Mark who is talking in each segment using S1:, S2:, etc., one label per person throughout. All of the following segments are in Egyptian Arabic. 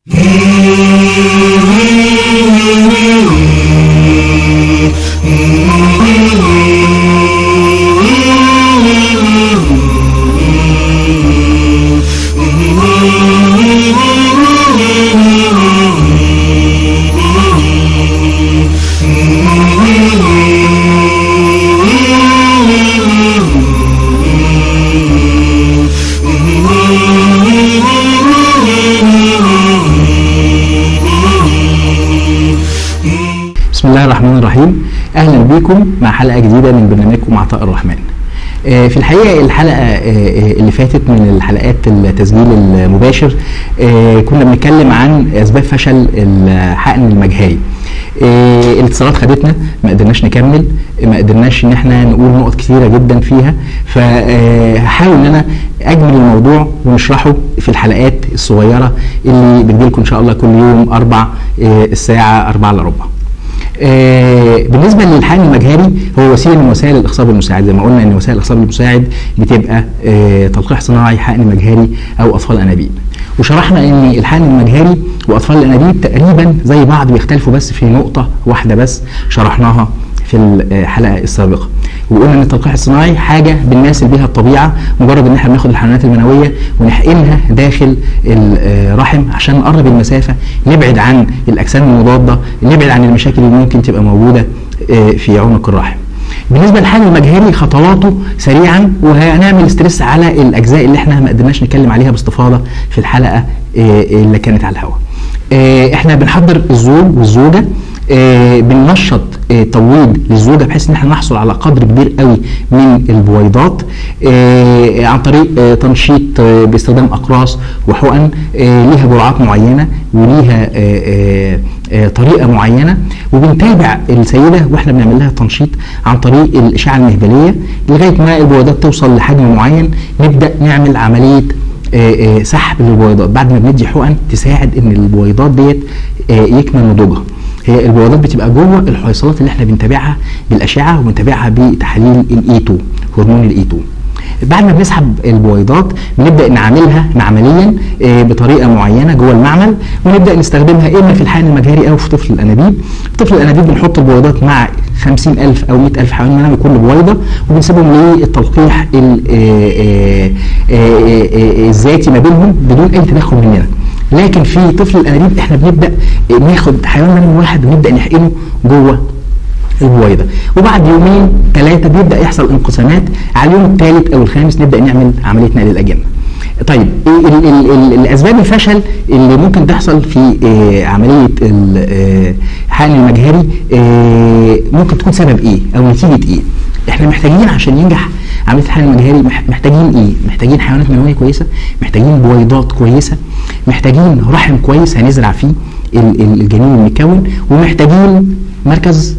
S1: بسم الله الرحمن الرحيم اهلا بكم مع حلقه جديده من برنامجكم عطاء الرحمن آه، في الحقيقه الحلقه آه، آه، اللي فاتت من الحلقات التسجيل المباشر آه، كنا بنتكلم عن اسباب فشل الحقن المجهري آه، الاتصالات خدتنا ما قدرناش نكمل ما قدرناش ان احنا نقول نقط كثيره جدا فيها فهحاول ان انا اجمل الموضوع ونشرحه في الحلقات الصغيره اللي بتجيلكم ان شاء الله كل يوم اربع آه، الساعه 4 الا ربع آه، بالنسبه للحقن المجهري هو وسيله من وسائل الاخصاب المساعد زي ما قلنا ان وسائل الاخصاب المساعد بتبقى آه، تلقيح صناعي حقن مجهري او اطفال انابيب وشرحنا ان الحقن المجهري واطفال الانابيب تقريبا زي بعض بيختلفوا بس في نقطه واحده بس شرحناها في الحلقه السابقه وقلنا ان التلقيح الصناعي حاجه بنماثل بيها الطبيعه مجرد ان احنا بناخد الحيوانات المنويه ونحقنها داخل الرحم عشان نقرب المسافه نبعد عن الاجسام المضاده نبعد عن المشاكل اللي ممكن تبقى موجوده آه، في عنق الرحم بالنسبه للحقن المجهري خطواته سريعا وهنعمل ستريس على الاجزاء اللي احنا ما قدرناش نتكلم عليها باستفاضه في الحلقه آه، اللي كانت على الهواء آه، احنا بنحضر الزوج والزوجه آه، بننشط آه، تبويض للزوجه بحيث ان احنا نحصل على قدر كبير قوي من البويضات آه، عن طريق آه، تنشيط آه، باستخدام اقراص وحقن آه، ليها جرعات معينه وليها آه، آه، آه، طريقه معينه وبنتابع السيده واحنا بنعمل لها تنشيط عن طريق الاشعه المهبليه لغايه ما البويضات توصل لحجم معين نبدا نعمل عمليه آه، آه، سحب للبويضات بعد ما بندي حقن تساعد ان البويضات ديت آه، يكمل نضوجها هي البويضات بتبقى جوه الحويصلات اللي احنا بنتابعها بالاشعه وبنتابعها بتحاليل الاي 2 هرمون الاي 2 بعد ما بنسحب البويضات بنبدا نعملها معمليا آه، بطريقه معينه جوه المعمل ونبدا نستخدمها اما في الحقن المجهري او في طفل الانابيب طفل الانابيب بنحط البويضات مع 50000 او 100000 حيوان منوي كل بويضه وبنسيبهم للتلقيح ال- آه، آه، آه، آه، الذاتي ما بينهم بدون اي تدخل مننا لكن في طفل الانابيب احنا بنبدا ناخد حيوان منوي واحد ونبدا نحقنه جوه البويضه وبعد يومين ثلاثه بيبدا يحصل انقسامات على اليوم الثالث او الخامس نبدا نعمل عمليه نقل الاجنه طيب إيه ال ال ال الاسباب الفشل اللي ممكن تحصل في آه، عمليه ال- آه، الحقن المجهري آه، ممكن تكون سبب ايه او نتيجه ايه احنا محتاجين عشان ينجح عمليه الحقن المجهري مح- محتاجين ايه محتاجين حيوانات منويه كويسه محتاجين بويضات كويسه محتاجين رحم كويس هنزرع فيه ال- ال- الجنين المكون ومحتاجين مركز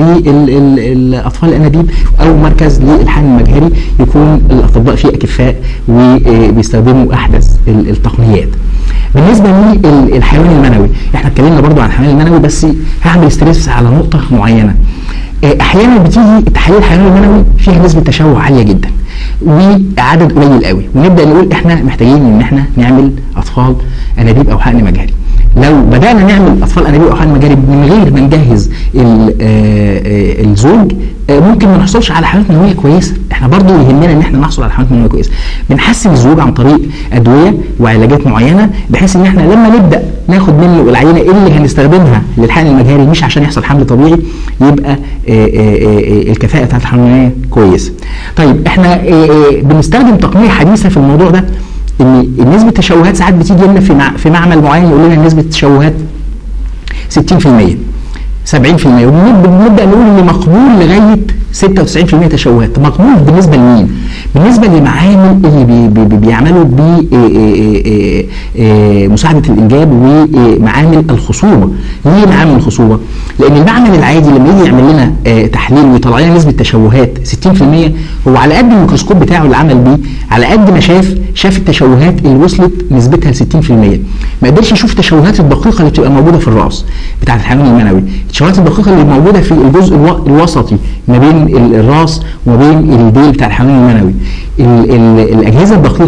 S1: للاطفال الانابيب او مركز للحقن المجهري يكون الاطباء فيه اكفاء وبيستخدموا احدث ال- التقنيات. بالنسبه للحيوان المنوي احنا اتكلمنا برضو عن الحيوان المنوي بس هعمل ستريس على نقطه معينه. آه، احيانا بتيجي تحاليل الحيوان المنوي فيها نسبه تشوه عاليه جدا وعدد قليل قوي ونبدا نقول احنا محتاجين ان احنا نعمل اطفال انابيب او حقن مجهري. لو بدانا نعمل اطفال انابيب او حقن مجاري من غير ما نجهز ال- آه، آه، الزوج آه، ممكن ما نحصلش على حيوانات منويه كويسه احنا برضو يهمنا ان احنا نحصل على حيوانات منويه كويسه بنحسن الزوج عن طريق ادويه وعلاجات معينه بحيث ان احنا لما نبدا ناخد منه العينه اللي هنستخدمها للحقن المجهري مش عشان يحصل حمل طبيعي يبقى آه، آه، آه، الكفاءه بتاعت الحمل المنويه كويسه طيب احنا آه، آه، بنستخدم تقنيه حديثه في الموضوع ده ان نسبه التشوهات ساعات بتيجي لنا في مع- في معمل معين يقول لنا نسبه التشوهات 60% 70% وبنبدا نقول ان مقبول لغايه 96% تشوهات مقبول بالنسبه لمين؟ بالنسبه للمعامل اللي بي بي بي بيعملوا بمساعده الانجاب ومعامل الخصوبه ليه معامل الخصوبه؟ لان المعمل العادي لما يجي يعمل لنا آه، تحليل ويطلع لنا نسبه تشوهات 60% هو على قد الميكروسكوب بتاعه اللي عمل بيه على قد ما شاف شاف التشوهات اللي وصلت نسبتها ل 60% ما قدرش يشوف التشوهات الدقيقه اللي بتبقى موجوده في الراس بتاعه الحيوان المنوي التشوهات الدقيقه اللي موجوده في الجزء الو- الوسطي ما بين ال- الراس وما بين الديل بتاع الحيوان المنوي ال ال الاجهزه الدقيقه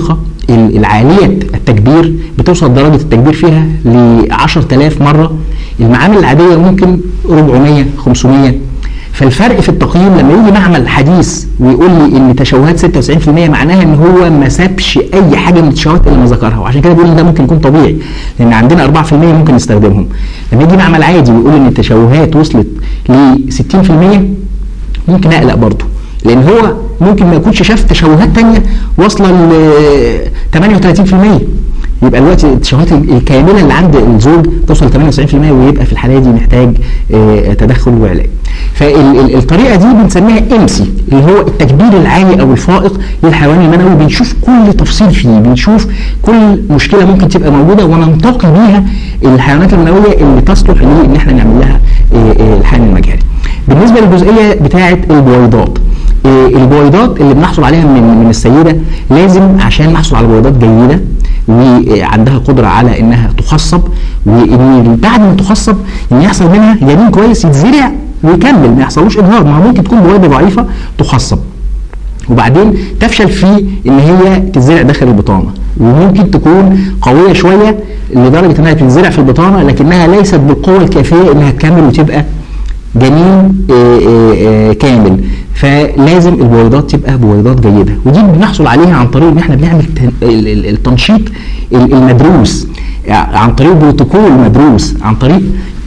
S1: العاليه التكبير بتوصل درجه التكبير فيها ل 10000 مره المعامل العاديه ممكن 400 500 فالفرق في التقييم لما يجي معمل حديث ويقول لي ان تشوهات 96% معناها ان هو ما سابش اي حاجه من التشوهات اللي ما ذكرها وعشان كده بيقول ده ممكن يكون طبيعي لان عندنا 4% ممكن نستخدمهم لما يجي معمل عادي ويقول ان التشوهات وصلت ل 60% ممكن اقلق برضه لان هو ممكن ما يكونش شاف تشوهات تانية واصله ل 38% يبقى دلوقتي التشوهات الكامله اللي عند الزوج توصل 98% ويبقى في الحاله دي محتاج تدخل وعلاج. فالطريقه دي بنسميها امسي اللي هو التكبير العالي او الفائق للحيوان المنوي بنشوف كل تفصيل فيه بنشوف كل مشكله ممكن تبقى موجوده وننتقي بيها الحيوانات المنويه اللي تصلح لان احنا نعمل لها الحقن المجهري. بالنسبه للجزئيه بتاعه البويضات البويضات اللي بنحصل عليها من من السيده لازم عشان نحصل على بويضات جيده وعندها قدره على انها تخصب وان بعد ما تخصب ان يحصل منها جنين كويس يتزرع ويكمل ما يحصلوش انهار ما ممكن تكون بويضه ضعيفه تخصب وبعدين تفشل في ان هي تتزرع داخل البطانه وممكن تكون قويه شويه لدرجه انها تتزرع في البطانه لكنها ليست بالقوه الكافيه انها تكمل وتبقى جنين كامل فلازم البويضات تبقى بويضات جيده ودي بنحصل عليها عن طريق ان احنا بنعمل التنشيط المدروس عن طريق بروتوكول مدروس عن طريق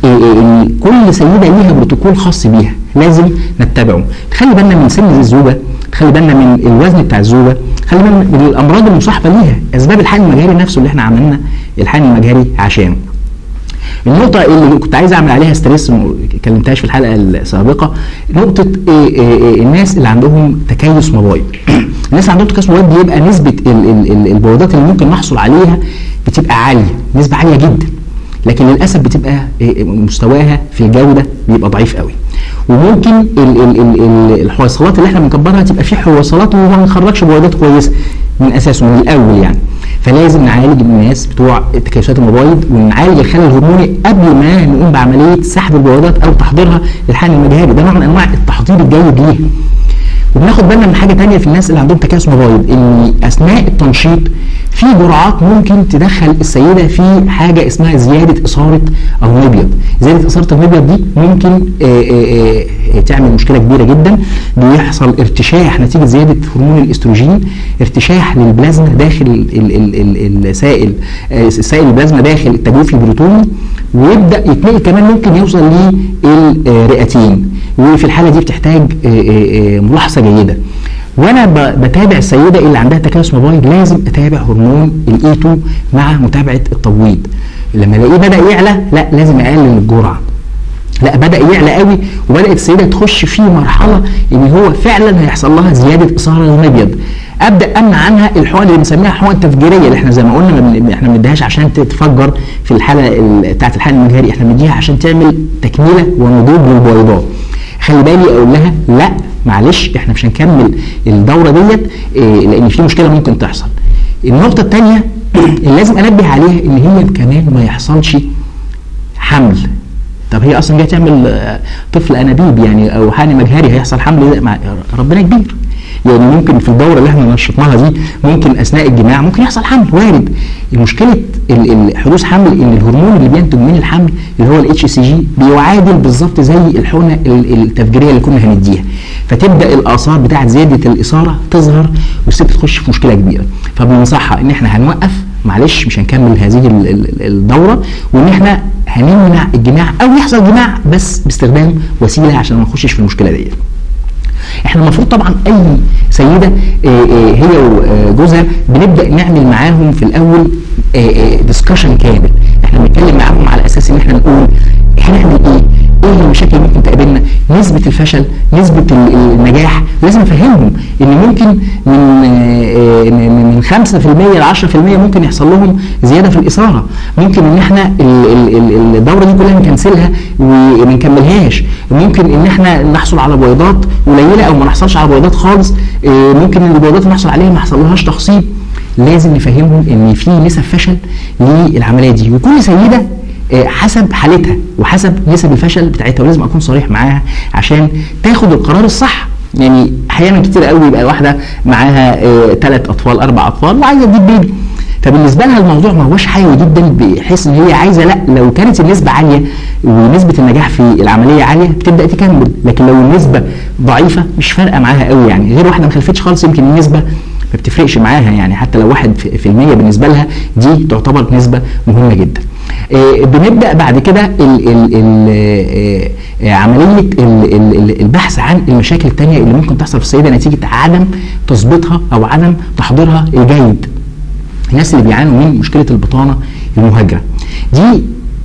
S1: كل سيده ليها بروتوكول خاص بيها لازم نتبعه خلي بالنا من سن الزوجه خلي بالنا من الوزن بتاع الزوجه خلي بالنا من الامراض المصاحبه ليها اسباب الحقن المجهري نفسه اللي احنا عملنا الحقن المجهري عشانه النقطة اللي كنت عايز اعمل عليها ستريس ما كلمتهاش في الحلقة السابقة نقطة إيه إيه الناس اللي عندهم تكيس مبايض. الناس اللي عندهم تكيس مبايض بيبقى نسبة البويضات اللي ممكن نحصل عليها بتبقى عالية، نسبة عالية جدا. لكن للاسف بتبقى مستواها في الجودة بيبقى ضعيف قوي. وممكن ال ال ال الحويصلات اللي احنا بنكبرها تبقى في حويصلات وما بنخرجش بويضات كويسة من اساسه من الاول يعني. فلازم نعالج الناس بتوع تكيسات المبايض ونعالج الخلل الهرموني قبل ما نقوم بعمليه سحب البويضات او تحضيرها للحقن المجهري ده نوع من انواع التحضير الجيد ليها. وبناخد بالنا من حاجه ثانيه في الناس اللي عندهم تكيس مبايض ان اثناء التنشيط في جرعات ممكن تدخل السيده في حاجه اسمها زياده اثاره المبيض زياده اثاره المبيض دي ممكن آآ آآ تعمل مشكله كبيره جدا بيحصل ارتشاح نتيجه زياده هرمون الاستروجين ارتشاح للبلازما داخل ال ال ال السائل السائل البلازما داخل التجويف البروتوني ويبدا يتنقل كمان ممكن يوصل للرئتين وفي الحاله دي بتحتاج ملاحظه جيده وانا بتابع السيده اللي عندها تكيس مبايض لازم اتابع هرمون الاي 2 مع متابعه التبويض لما الاقيه بدا يعلى لا لازم اقلل الجرعه لا بدا يعلى قوي وبدات السيده تخش في مرحله ان هو فعلا هيحصل لها زياده اثاره للمبيض ابدا امنع عنها الحقن اللي بنسميها حقن تفجيريه اللي احنا زي ما قلنا ما احنا ما بنديهاش عشان تتفجر في الحاله بتاعت الحقن المجهري احنا بنديها عشان تعمل تكميله ونضوج للبويضات خلي بالي اقول لها لا معلش احنا مش هنكمل الدوره ديت إيه لان في مشكله ممكن تحصل النقطه الثانيه اللي لازم انبه عليها ان هي كمان ما يحصلش حمل طب هي اصلا جايه تعمل طفل انابيب يعني او حقن مجهري هيحصل حمل مع ربنا كبير يعني ممكن في الدوره اللي احنا نشطناها دي ممكن اثناء الجماع ممكن يحصل حمل وارد المشكله حدوث حمل ان الهرمون اللي بينتج من الحمل اللي هو الاتش سي جي بيعادل بالظبط زي الحقنه التفجيريه اللي كنا هنديها فتبدا الاثار بتاعه زياده الاثاره تظهر والست تخش في مشكله كبيره فبننصحها ان احنا هنوقف معلش مش هنكمل هذه الدوره وان احنا هنمنع الجماع او يحصل جماع بس باستخدام وسيله عشان ما نخشش في المشكله ديت. احنا المفروض طبعا اي سيده هي وجوزها بنبدا نعمل معاهم في الاول ديسكشن كامل احنا بنتكلم معاهم على اساس ان احنا نقول هنعمل ايه ايه المشاكل اللي ممكن تقابلنا نسبه الفشل نسبه النجاح لازم افهمهم ان ممكن من من 5% ل 10% ممكن يحصل لهم زياده في الاثاره ممكن ان احنا الدوره دي كلها نكنسلها وما نكملهاش ممكن ان احنا نحصل على بويضات قليله او ما نحصلش على بويضات خالص ممكن ان البويضات اللي نحصل عليها ما يحصلهاش تخصيب لازم نفهمهم ان في نسب فشل للعمليه دي وكل سيده حسب حالتها وحسب نسب الفشل بتاعتها ولازم اكون صريح معاها عشان تاخد القرار الصح يعني احيانا كتير قوي يبقى واحده معاها ثلاث اطفال اربع اطفال وعايزه تجيب بيبي فبالنسبه لها الموضوع ما هوش حيوي جدا بحيث ان هي عايزه لا لو كانت النسبه عاليه ونسبه النجاح في العمليه عاليه بتبدا تكمل لكن لو النسبه ضعيفه مش فارقه معاها قوي يعني غير واحده ما خلفتش خالص يمكن النسبه ما بتفرقش معاها يعني حتى لو واحد في المية بالنسبه لها دي تعتبر نسبه مهمه جدا آه بنبدا بعد كده ال ال ال آه عمليه ال ال البحث عن المشاكل الثانيه اللي ممكن تحصل في السيده نتيجه عدم تظبيطها او عدم تحضيرها الجيد الناس اللي بيعانوا من مشكله البطانه المهاجره دي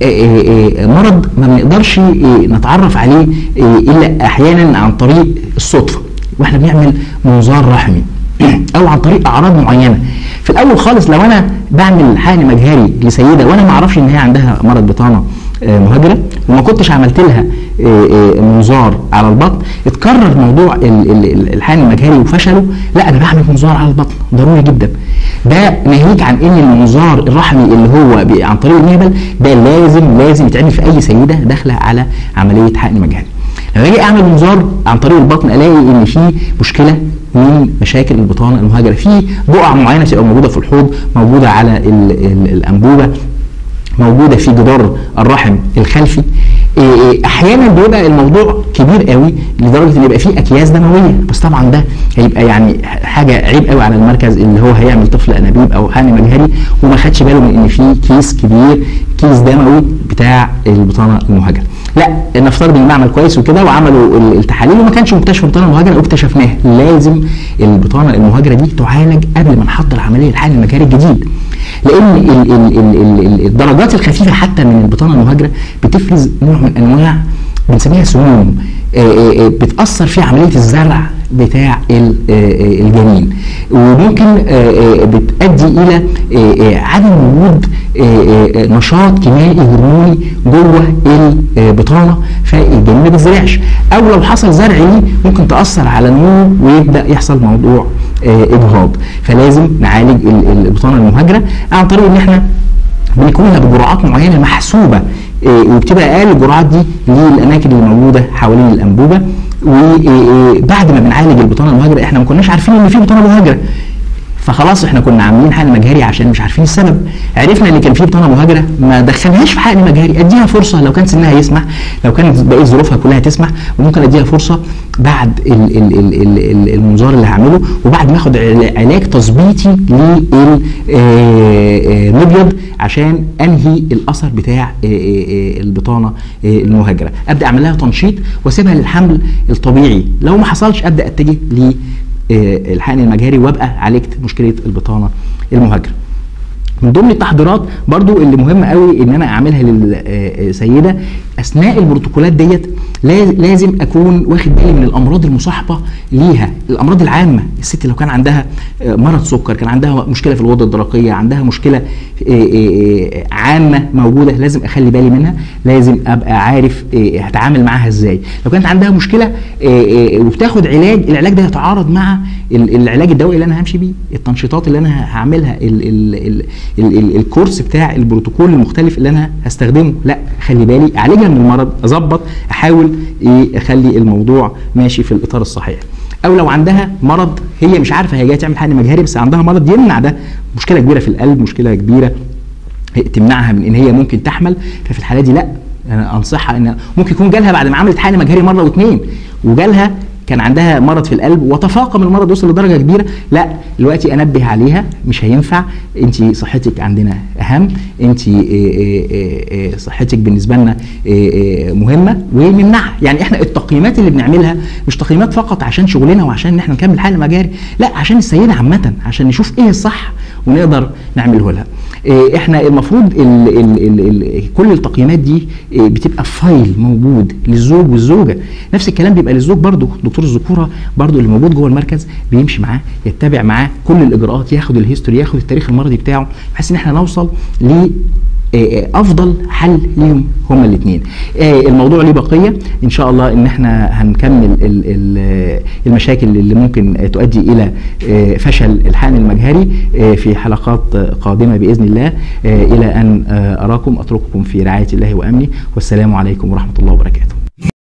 S1: مرض ما بنقدرش نتعرف عليه الا احيانا عن طريق الصدفه واحنا بنعمل منظار رحمي او عن طريق اعراض معينه في الاول خالص لو انا بعمل حقن مجهري لسيده وانا ما اعرفش ان هي عندها مرض بطانه مهاجره وما كنتش عملت لها منظار على البطن اتكرر موضوع الحقن المجهري وفشله لا انا بعمل منظار على البطن ضروري جدا ده ناهيك عن ان المنظار الرحمي اللي هو عن طريق المهبل ده لازم لازم يتعمل في اي سيده داخله على عمليه حقن مجهري لما اجي اعمل منظار عن طريق البطن الاقي ان في مشكله من مشاكل البطانه المهاجره في بقع معينه بتبقى موجوده في الحوض موجوده على ال ال الانبوبه موجوده في جدار الرحم الخلفي احيانا بيبقى الموضوع كبير قوي لدرجه ان يبقى فيه اكياس دمويه بس طبعا ده هيبقى يعني حاجه عيب قوي على المركز اللي هو هيعمل طفل انابيب او حقن مجهري وما خدش باله من ان في كيس كبير كيس دموي بتاع البطانه المهاجره لا نفترض ان المعمل كويس وكده وعملوا التحاليل وما كانش مكتشف البطانه المهاجره واكتشفناها لازم البطانه المهاجره دي تعالج قبل ما نحضر عمليه الحقن المجهري الجديد لان ال ال ال ال الدرجات الخفيفه حتى من البطانه المهاجره بتفرز نوع من انواع بنسميها سموم بتاثر في عمليه الزرع بتاع الجنين وممكن بتؤدي الى عدم وجود نشاط كيميائي هرموني جوه البطانه فالجنين ما بيزرعش او لو حصل زرع ليه ممكن تاثر على النمو ويبدا يحصل موضوع اجهاض فلازم نعالج البطانه المهاجره عن طريق ان احنا بنكونها بجرعات معينه محسوبه وبتبقى اقل الجرعات دي للاماكن اللي موجوده حوالين الانبوبه وبعد ما بنعالج البطانه المهاجره احنا ما كناش عارفين ان في بطانه مهاجره فخلاص احنا كنا عاملين حقن مجهري عشان مش عارفين السبب عرفنا ان كان في بطانه مهاجره ما دخلهاش في حقن مجهري اديها فرصه لو كان سنها يسمح لو كانت بقيه ظروفها كلها تسمح وممكن اديها فرصه بعد ال ال ال ال المنظار اللي هعمله وبعد ما اخد علاج تظبيطي للمبيض عشان انهي الاثر بتاع البطانه المهاجره ابدا اعمل لها تنشيط واسيبها للحمل الطبيعي لو ما حصلش ابدا اتجه ل الحقن المجهري وابقى عالجت مشكله البطانه المهاجره من ضمن التحضيرات برضو اللي مهم قوي ان انا اعملها للسيده اثناء البروتوكولات ديت لازم اكون واخد بالي من الامراض المصاحبه ليها الامراض العامه الست لو كان عندها مرض سكر كان عندها مشكله في الغده الدرقيه عندها مشكله عامه موجوده لازم اخلي بالي منها لازم ابقى عارف هتعامل معاها ازاي لو كانت عندها مشكله وبتاخد علاج العلاج ده يتعارض مع العلاج الدوائي اللي انا همشي بيه التنشيطات اللي انا هعملها ال ال ال ال ال الكورس بتاع البروتوكول المختلف اللي انا هستخدمه لا خلي بالي اعالجها من المرض اظبط احاول ايه اخلي الموضوع ماشي في الاطار الصحيح او لو عندها مرض هي مش عارفه هي جايه تعمل حقن مجهري بس عندها مرض يمنع ده مشكله كبيره في القلب مشكله كبيره تمنعها من ان هي ممكن تحمل ففي الحاله دي لا انا انصحها ان ممكن يكون جالها بعد ما عملت حقن مجهري مره واثنين وجالها كان عندها مرض في القلب وتفاقم المرض وصل لدرجه كبيره لا دلوقتي انبه عليها مش هينفع انت صحتك عندنا اهم انت صحتك بالنسبه لنا مهمه ونمنعها يعني احنا التقييمات اللي بنعملها مش تقييمات فقط عشان شغلنا وعشان ان احنا نكمل حل مجاري لا عشان السيده عامه عشان نشوف ايه الصح ونقدر نعمله لها احنا المفروض ال ال ال ال كل التقييمات دي بتبقى في فايل موجود للزوج والزوجه نفس الكلام بيبقى للزوج برضه دكتور الذكوره برضه اللي موجود جوه المركز بيمشي معاه يتبع معاه كل الاجراءات ياخد الهيستوري ياخد التاريخ المرضي بتاعه بحيث ان احنا نوصل ل افضل حل ليهم هما الاثنين الموضوع ليه بقيه ان شاء الله ان احنا هنكمل المشاكل اللي ممكن تؤدي الى فشل الحقن المجهري في حلقات قادمه باذن الله الى ان اراكم اترككم في رعايه الله وامنه والسلام عليكم ورحمه الله وبركاته